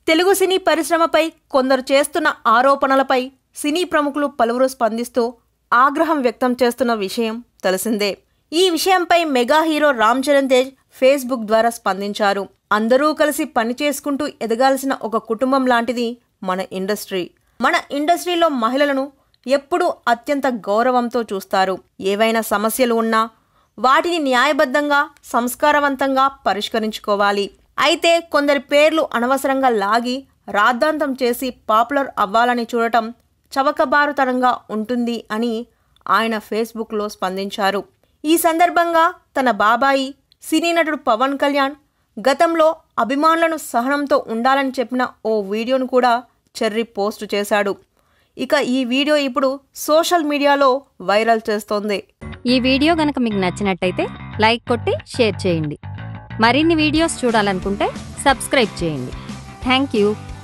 తెలుగు సినీ పరిశ్రమపై కొందరు చేస్తున్న ఆరోపణలపై సినీ ప్రముఖులు పలువురు స్పందిస్తూ ఆగ్రహం వ్యక్తం చేస్తున్న విషయం తెలిసిందే ఈ విషయంపై mega hero Ram Charan Tej Facebook ద్వారా స్పందించారు అందరూ కలిసి పని చేసుకుంటూ ఎదగాల్సిన ఒక కుటుంబం లాంటిది మన ఇండస్ట్రీ మన ఇండస్ట్రీలో మహిళలను ఎప్పుడూ అత్యంత గౌరవంతో చూస్తారు ఏవైనా సమస్యలు ఉన్నా వాటిని న్యాయబద్ధంగా సంస్కారవంతంగా పరిష్కరించుకోవాలి అయితే కొందరి పేర్లు అనవసరంగా లాగి రాద్ధాంతం చేసి పాపులర్ అవ్వాలని చూడటం చవకబారుతనంగా ఉంటుంది అని ఆయన ఫేస్బుక్లో స్పందించారు ఈ సందర్భంగా తన బాబాయి సినీ నటుడు పవన్ కళ్యాణ్ గతంలో అభిమానులను సహనంతో ఉండాలని చెప్పిన ఓ వీడియోను కూడా చెర్రీ పోస్ట్ చేశాడు ఇక ఈ వీడియో ఇప్పుడు సోషల్ మీడియాలో వైరల్ చేస్తోంది ఈ వీడియో గనక మీకు నచ్చినట్టయితే లైక్ కొట్టి షేర్ చేయండి మరిన్ని వీడియోస్ చూడాలనుకుంటే సబ్స్క్రైబ్ చేయండి థ్యాంక్ యూ